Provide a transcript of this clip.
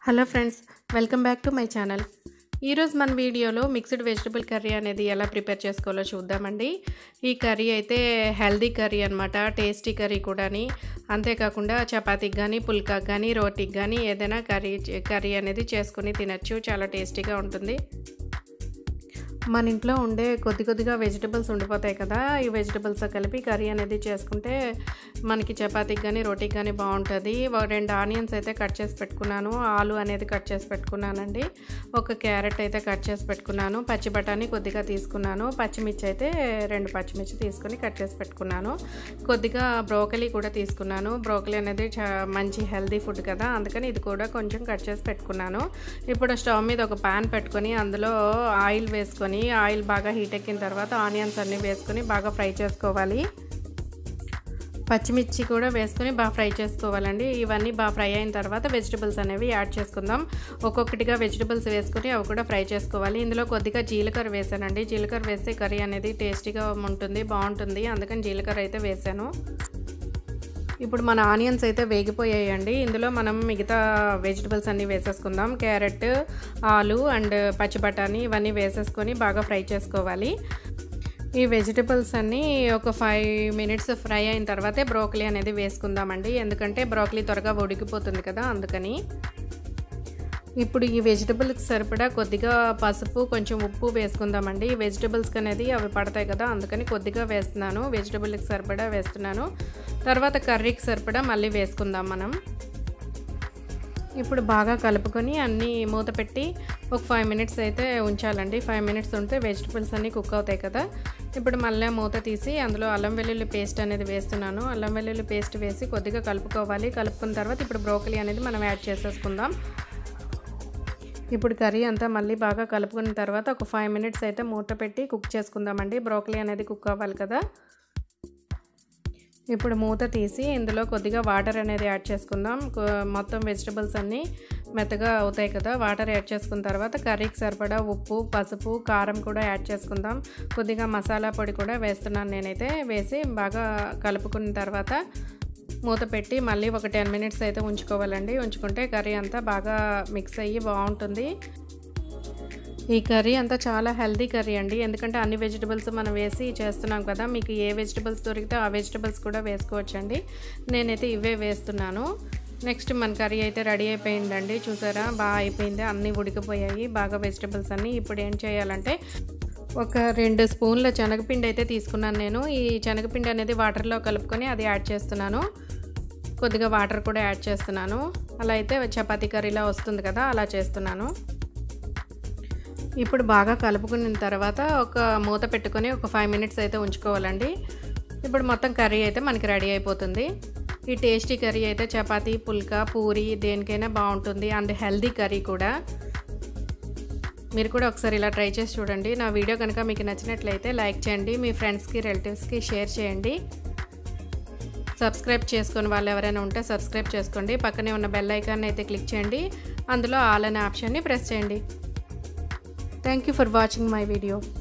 hello friends welcome back to my channel ఈరోజు మన వీడియోలో మిక్స్డ్ వెజిటబుల్ కర్రీ అనేది ఎలా ప్రిపేర్ చేసుకోవాలో చూద్దామండి ఈ కర్రీ అయితే హెల్దీ కర్రీ అనమాట టేస్టీ కర్రీ కూడాని అంతేకాకుండా చపాతీకి కానీ పుల్కాకి కానీ రోటీకి కానీ ఏదైనా కర్రీ కర్రీ అనేది చేసుకొని తినచ్చు చాలా టేస్టీగా ఉంటుంది మన ఇంట్లో ఉండే కొద్ది కొద్దిగా వెజిటబుల్స్ ఉండిపోతాయి కదా ఈ వెజిటబుల్స్ కలిపి కర్రీ అనేది చేసుకుంటే మనకి చపాతీకి కానీ రోటీకి కానీ బాగుంటుంది ఒక రెండు ఆనియన్స్ అయితే కట్ చేసి పెట్టుకున్నాను ఆలు అనేది కట్ చేసి పెట్టుకున్నానండి ఒక క్యారెట్ అయితే కట్ చేసి పెట్టుకున్నాను పచ్చి బఠానీ కొద్దిగా తీసుకున్నాను పచ్చిమిర్చి అయితే రెండు పచ్చిమిర్చి తీసుకొని కట్ చేసి పెట్టుకున్నాను కొద్దిగా బ్రోకలీ కూడా తీసుకున్నాను బ్రోకలీ అనేది చా మంచి హెల్దీ ఫుడ్ కదా అందుకని ఇది కూడా కొంచెం కట్ చేసి పెట్టుకున్నాను ఇప్పుడు స్టవ్ మీద ఒక పాన్ పెట్టుకొని అందులో ఆయిల్ వేసుకొని ఆయిల్ బాగా హీట్ ఎక్కిన తర్వాత ఆనియన్స్ అన్నీ వేసుకొని బాగా ఫ్రై చేసుకోవాలి పచ్చిమిర్చి కూడా వేసుకొని బాగా ఫ్రై చేసుకోవాలండి ఇవన్నీ బాగా ఫ్రై అయిన తర్వాత వెజిటబుల్స్ అనేవి యాడ్ చేసుకుందాం ఒక్కొక్కటిగా వెజిటబుల్స్ వేసుకొని అవి కూడా ఫ్రై చేసుకోవాలి ఇందులో కొద్దిగా జీలకర్ర వేసానండి జీలకర్ర వేస్తే కర్రీ అనేది టేస్టీగా ఉంటుంది బాగుంటుంది అందుకని జీలకర్ర అయితే వేసాను ఇప్పుడు మన ఆనియన్స్ అయితే వేగిపోయాయండి ఇందులో మనం మిగతా వెజిటబుల్స్ అన్నీ వేసేసుకుందాం క్యారెట్ ఆలు అండ్ పచ్చి బఠానీ ఇవన్నీ వేసేసుకొని బాగా ఫ్రై చేసుకోవాలి ఈ వెజిటబుల్స్ అన్నీ ఒక ఫైవ్ మినిట్స్ ఫ్రై అయిన తర్వాతే బ్రోకలీ అనేది వేసుకుందామండి ఎందుకంటే బ్రోకలీ త్వరగా ఉడికిపోతుంది కదా అందుకని ఇప్పుడు ఈ వెజిటబుల్కి సరిపడా కొద్దిగా పసుపు కొంచెం ఉప్పు వేసుకుందామండి ఈ వెజిటబుల్స్కి అనేది అవి పడతాయి కదా అందుకని కొద్దిగా వేస్తున్నాను వెజిటబుల్కి సరిపడా వేస్తున్నాను తర్వాత కర్రీకి సరిపడా మళ్ళీ వేసుకుందాం మనం ఇప్పుడు బాగా కలుపుకొని అన్నీ మూత పెట్టి ఒక ఫైవ్ మినిట్స్ అయితే ఉంచాలండి ఫైవ్ మినిట్స్ ఉంటే వెజిటబుల్స్ అన్నీ కుక్ అవుతాయి కదా ఇప్పుడు మళ్ళీ మూత తీసి అందులో అల్లం వెల్లుల్లి పేస్ట్ అనేది వేస్తున్నాను అల్లం వెల్లుల్లి పేస్ట్ వేసి కొద్దిగా కలుపుకోవాలి కలుపుకున్న తర్వాత ఇప్పుడు బ్రోకలీ అనేది మనం యాడ్ చేసేసుకుందాం ఇప్పుడు కర్రీ అంతా మళ్ళీ బాగా కలుపుకున్న తర్వాత ఒక ఫైవ్ మినిట్స్ అయితే మూత పెట్టి కుక్ చేసుకుందామండి బ్రోకలీ అనేది కుక్ అవ్వాలి కదా ఇప్పుడు మూత తీసి ఇందులో కొద్దిగా వాటర్ అనేది యాడ్ చేసుకుందాం మొత్తం వెజిటబుల్స్ అన్నీ మెత్తగా అవుతాయి కదా వాటర్ యాడ్ చేసుకున్న తర్వాత కర్రీకి సరిపడా ఉప్పు పసుపు కారం కూడా యాడ్ చేసుకుందాం కొద్దిగా మసాలా పొడి కూడా వేస్తున్నాను నేనైతే వేసి బాగా కలుపుకున్న తర్వాత మూత పెట్టి మళ్ళీ ఒక టెన్ మినిట్స్ అయితే ఉంచుకోవాలండి ఉంచుకుంటే కర్రీ అంతా బాగా మిక్స్ అయ్యి బాగుంటుంది ఈ కర్రీ అంతా చాలా హెల్దీ కర్రీ అండి ఎందుకంటే అన్ని వెజిటబుల్స్ మనం వేసి చేస్తున్నాం కదా మీకు ఏ వెజిటబుల్స్ దొరికితే ఆ వెజిటబుల్స్ కూడా వేసుకోవచ్చండి నేనైతే ఇవే వేస్తున్నాను నెక్స్ట్ మన కర్రీ అయితే రెడీ అయిపోయిందండి చూసారా బాగా అయిపోయింది అన్నీ ఉడికిపోయాయి బాగా వెజిటబుల్స్ అన్నీ ఇప్పుడు ఏం చేయాలంటే ఒక రెండు స్పూన్ల శనగపిండి అయితే తీసుకున్నాను నేను ఈ శనగపిండి అనేది వాటర్లో కలుపుకొని అది యాడ్ చేస్తున్నాను కొద్దిగా వాటర్ కూడా యాడ్ చేస్తున్నాను అలా అయితే చపాతీ కర్రీలా వస్తుంది కదా అలా చేస్తున్నాను ఇప్పుడు బాగా కలుపుకున్న తర్వాత ఒక మూత పెట్టుకొని ఒక ఫైవ్ మినిట్స్ అయితే ఉంచుకోవాలండి ఇప్పుడు మొత్తం కర్రీ అయితే మనకి రెడీ అయిపోతుంది ఈ టేస్టీ కర్రీ అయితే చపాతీ పుల్కా పూరి దేనికైనా బాగుంటుంది అండ్ హెల్దీ కర్రీ కూడా మీరు కూడా ఒకసారి ఇలా ట్రై చేసి చూడండి నా వీడియో కనుక మీకు నచ్చినట్లయితే లైక్ చేయండి మీ ఫ్రెండ్స్కి రిలేటివ్స్కి షేర్ చేయండి సబ్స్క్రైబ్ చేసుకొని వాళ్ళు ఎవరైనా ఉంటే సబ్స్క్రైబ్ చేసుకోండి పక్కనే ఉన్న బెల్ ఐకాన్ అయితే క్లిక్ చేయండి అందులో ఆల్ అనే ఆప్షన్ని ప్రెస్ చేయండి thank you for watching my video